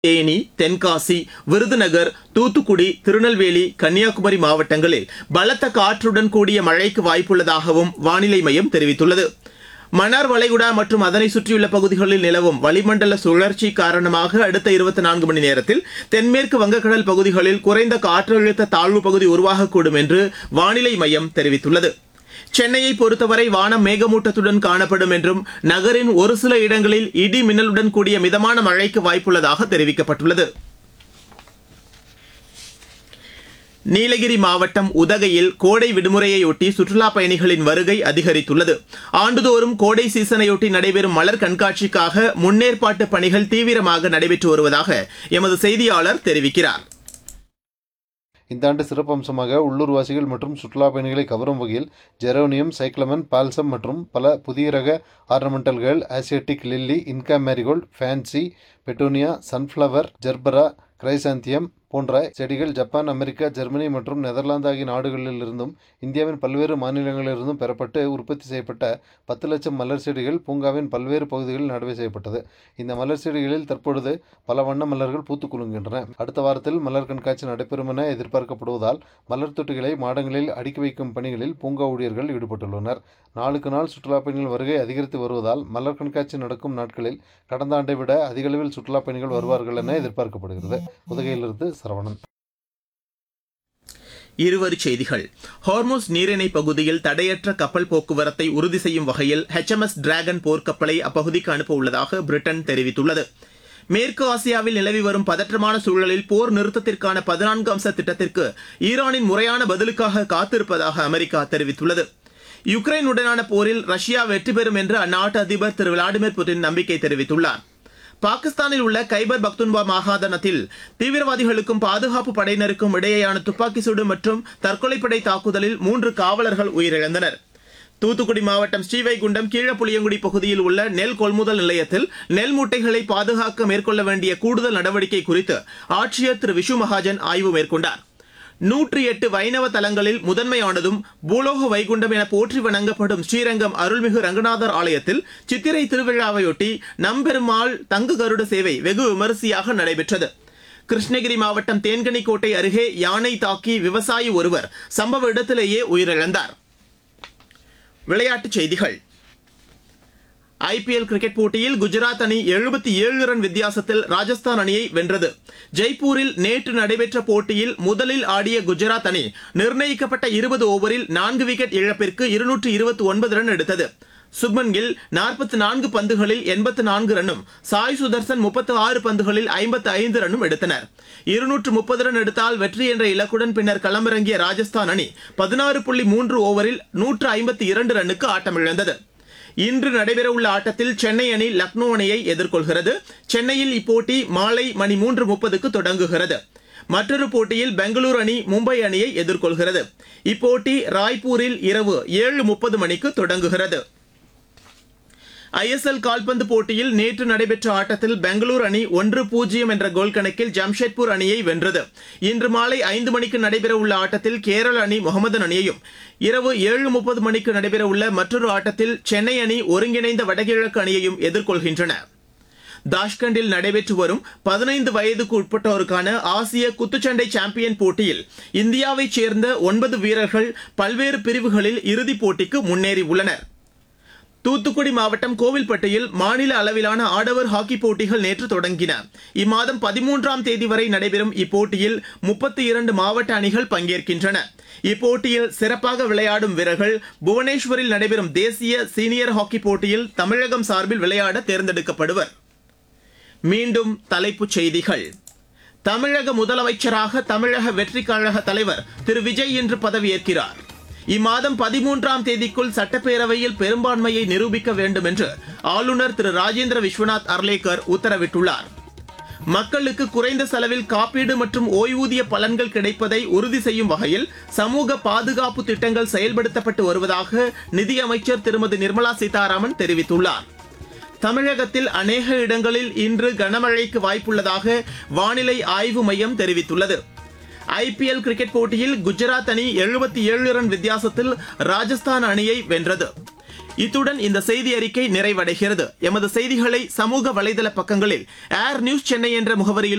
தேனி தென்காசி விருதுநகர் தூத்துக்குடி திருநெல்வேலி கன்னியாகுமரி மாவட்டங்களில் பலத்த காற்றுடன் கூடிய மழைக்கு வாய்ப்புள்ளதாகவும் வானிலை மையம் தெரிவித்துள்ளது மன்னார் வளைகுடா மற்றும் அதனை சுற்றியுள்ள பகுதிகளில் நிலவும் வளிமண்டல சுழற்சி காரணமாக அடுத்த இருபத்தி நான்கு மணி நேரத்தில் தென்மேற்கு வங்கக்கடல் பகுதிகளில் குறைந்த காற்றழுத்த தாழ்வு பகுதி உருவாகக்கூடும் என்று வானிலை மையம் தெரிவித்துள்ளது சென்னையை பொறுத்தவரை வானம் மேகமூட்டத்துடன் காணப்படும் என்றும் நகரின் ஒரு சில இடங்களில் இடி மின்னலுடன் கூடிய மிதமான மழைக்கு வாய்ப்புள்ளதாக தெரிவிக்கப்பட்டுள்ளது நீலகிரி மாவட்டம் உதகையில் கோடை விடுமுறையொட்டி சுற்றுலா பயணிகளின் வருகை அதிகரித்துள்ளது ஆண்டுதோறும் கோடை சீசனையொட்டி நடைபெறும் மலர் கண்காட்சிக்காக முன்னேற்பாட்டு பணிகள் தீவிரமாக நடைபெற்று வருவதாக எமது செய்தியாளர் தெரிவிக்கிறார் இந்த ஆண்டு சிறப்பம்சமாக உள்ளூர்வாசிகள் மற்றும் சுற்றுலா பயணிகளை கவரும் வகையில் ஜெரோனியம் சைக்ளமன் பால்சம் மற்றும் பல புதிய ரக ஆர்னமெண்டல்கள் Asiatic lily Inca marigold fancy petunia sunflower gerbera chrysanthemum போன்ற செடிகள் ஜப்பான் அமெரிக்கா ஜெர்மனி மற்றும் நெதர்லாந்து ஆகிய நாடுகளிலிருந்தும் இந்தியாவின் பல்வேறு மாநிலங்களிலிருந்தும் பெறப்பட்டு உற்பத்தி செய்யப்பட்ட பத்து லட்சம் மலர் செடிகள் பூங்காவின் பல்வேறு பகுதிகளில் நடவு செய்யப்பட்டது இந்த மலர் செடிகளில் தற்பொழுது பல வண்ண மலர்கள் பூத்துக் குலுங்குகின்றன அடுத்த வாரத்தில் மலர் கண்காட்சி நடைபெறும் என எதிர்பார்க்கப்படுவதால் மலர் தொட்டிகளை மாடங்களில் அடுக்கி வைக்கும் பணிகளில் பூங்கா ஊழியர்கள் ஈடுபட்டுள்ளனர் நாளுக்கு நாள் சுற்றுலா பயணிகள் வருகை அதிகரித்து வருவதால் மலர் கண்காட்சி நடக்கும் நாட்களில் கடந்த ஆண்டை விட அதிக அளவில் சுற்றுலா பயணிகள் வருவார்கள் என எதிர்பார்க்கப்படுகிறது உதகையிலிருந்து சரவணன் இருவரிச் செய்திகள் ஹார்மோஸ் நீரிணை பகுதியில் தடையற்ற கப்பல் போக்குவரத்தை உறுதி செய்யும் வகையில் HMS டிராகன் போர்க்கப்பலை அப்பகுதிக்கு அனுப்ப உள்ளதாக பிரிட்டன் தெரிவித்துள்ளது மேற்கு ஆசியாவில் நிலவி வரும் பதற்றமான சூழலில் போர் நிறுத்தத்திற்கான பதினான்கு அம்ச திட்டத்திற்கு ஈரானின் முறையான பதிலுக்காக காத்திருப்பதாக அமெரிக்கா தெரிவித்துள்ளது யுக்ரைனுடனான போரில் ரஷ்யா வெற்றி பெறும் என்று அந்நாட்டு அதிபர் திரு விளாடிமிர் புட்டின் நம்பிக்கை தெரிவித்துள்ளார் பாகிஸ்தானில் உள்ள கைபர் பக்துன்பா மாகாணத்தில் தீவிரவாதிகளுக்கும் பாதுகாப்பு படையினருக்கும் இடையேயான துப்பாக்கி சூடு மற்றும் தற்கொலைப்படை தாக்குதலில் மூன்று காவலர்கள் உயிரிழந்தனர் தூத்துக்குடி மாவட்டம் ஸ்ரீவைகுண்டம் கீழப்புளியங்குடி பகுதியில் உள்ள நெல் கொள்முதல் நிலையத்தில் நெல் மூட்டைகளை பாதுகாக்க மேற்கொள்ள வேண்டிய கூடுதல் நடவடிக்கை குறித்து ஆட்சியர் திரு விஷு மகாஜன் ஆய்வு மேற்கொண்டார் நூற்றி எட்டு வைணவ தலங்களில் முதன்மையானதும் பூலோக வைகுண்டம் என போற்றி வணங்கப்படும் ஸ்ரீரங்கம் அருள்மிகு ரங்கநாதர் ஆலயத்தில் சித்திரை திருவிழாவையொட்டி நம்பெருமாள் தங்கு கருட சேவை வெகு விமரிசையாக நடைபெற்றது கிருஷ்ணகிரி மாவட்டம் தேன்கனிக்கோட்டை அருகே யானை தாக்கி விவசாயி ஒருவர் சம்பவ இடத்திலேயே உயிரிழந்தார் விளையாட்டுச் செய்திகள் ஐபிஎல் கிரிக்கெட் போட்டியில் குஜராத் அணி எழுபத்தி ஏழு ரன் வித்தியாசத்தில் ராஜஸ்தான் அணியை வென்றது ஜெய்ப்பூரில் நேற்று நடைபெற்ற போட்டியில் முதலில் ஆடிய குஜராத் அணி நிர்ணயிக்கப்பட்ட இருபது ஓவரில் நான்கு விக்கெட் இழப்பிற்கு இருநூற்று இருபத்தி ஒன்பது ரன் எடுத்தது சுப்மன் கில் நாற்பத்தி நான்கு பந்துகளில் எண்பத்து நான்கு ரன்னும் சாய் சுதர்சன் முப்பத்து ஆறு பந்துகளில் ஐம்பத்து ஐந்து ரன்னும் எடுத்தனர் இருநூற்று முப்பது ரன் எடுத்தால் வெற்றி என்ற இலக்குடன் பின்னர் களமிறங்கிய ராஜஸ்தான் அணி பதினாறு புள்ளி மூன்று ஓவரில் நூற்று ஐம்பத்தி இரண்டு ரன்னுக்கு ஆட்டமிழந்தது இன்று நடைபெறவுள்ள ஆட்டத்தில் சென்னை அணி லக்னோ அணியை எதிர்கொள்கிறது சென்னையில் இப்போட்டி மாலை மணி மூன்று முப்பதுக்கு தொடங்குகிறது மற்றொரு போட்டியில் பெங்களூரு அணி மும்பை அணியை எதிர்கொள்கிறது இப்போட்டி ராய்ப்பூரில் இரவு ஏழு முப்பது மணிக்கு தொடங்குகிறது ஐஎஸ்எல் கால்பந்து போட்டியில் நேற்று நடைபெற்ற ஆட்டத்தில் பெங்களூரு அணி ஒன்று பூஜ்ஜியம் என்ற கோல் கணக்கில் ஜம்ஷெட்பூர் அணியை வென்றது இன்று மாலை ஐந்து மணிக்கு நடைபெறவுள்ள ஆட்டத்தில் கேரள அணி முகமதன் அணியையும் இரவு ஏழு முப்பது மணிக்கு நடைபெறவுள்ள மற்றொரு ஆட்டத்தில் சென்னை அணி ஒருங்கிணைந்த வடகிழக்கு அணியையும் எதிர்கொள்கின்றன தாஷ்கண்டில் நடைபெற்று வரும் பதினைந்து வயதுக்கு உட்பட்டோருக்கான ஆசிய குத்துச்சண்டை சாம்பியன் போட்டியில் இந்தியாவைச் சேர்ந்த ஒன்பது வீரர்கள் பல்வேறு பிரிவுகளில் இறுதிப் போட்டிக்கு முன்னேறி உள்ளனர் தூத்துக்குடி மாவட்டம் கோவில்பட்டியில் மாநில அளவிலான ஆடவர் ஹாக்கி போட்டிகள் நேற்று தொடங்கின இம்மாதம் பதிமூன்றாம் தேதி வரை நடைபெறும் இப்போட்டியில் முப்பத்தி இரண்டு மாவட்ட அணிகள் பங்கேற்கின்றன இப்போட்டியில் சிறப்பாக விளையாடும் வீரர்கள் புவனேஸ்வரில் நடைபெறும் தேசிய சீனியர் ஹாக்கி போட்டியில் தமிழகம் சார்பில் விளையாட தேர்ந்தெடுக்கப்படுவர் மீண்டும் தலைப்புச் செய்திகள் தமிழக முதலமைச்சராக தமிழக வெற்றிக் கழக தலைவர் திரு விஜய் இன்று பதவியேற்கிறார் இம்மாதம் பதிமூன்றாம் தேதிக்குள் சட்டப்பேரவையில் பெரும்பான்மையை நிரூபிக்க வேண்டும் என்று ஆளுநர் திரு ராஜேந்திர விஸ்வநாத் அர்லேக்கர் உத்தரவிட்டுள்ளார் மக்களுக்கு குறைந்த செலவில் காப்பீடு மற்றும் ஓய்வூதிய பலன்கள் கிடைப்பதை உறுதி செய்யும் வகையில் சமூக பாதுகாப்பு திட்டங்கள் செயல்படுத்தப்பட்டு வருவதாக நிதியமைச்சர் திருமதி நிர்மலா சீதாராமன் தெரிவித்துள்ளார் தமிழகத்தில் அநேக இடங்களில் இன்று கனமழைக்கு வாய்ப்புள்ளதாக வானிலை ஆய்வு மையம் தெரிவித்துள்ளது ஐபிஎல் கிரிக்கெட் போட்டியில் குஜராத் அணி எழுபத்தி ஏழு ரன் வித்தியாசத்தில் ராஜஸ்தான் அணியை வென்றது இத்துடன் இந்த செய்தி அறிக்கை நிறைவடைகிறது எமது செய்திகளை சமூக வலைதள பக்கங்களில் ஏர் நியூஸ் சென்னை என்ற முகவரியில்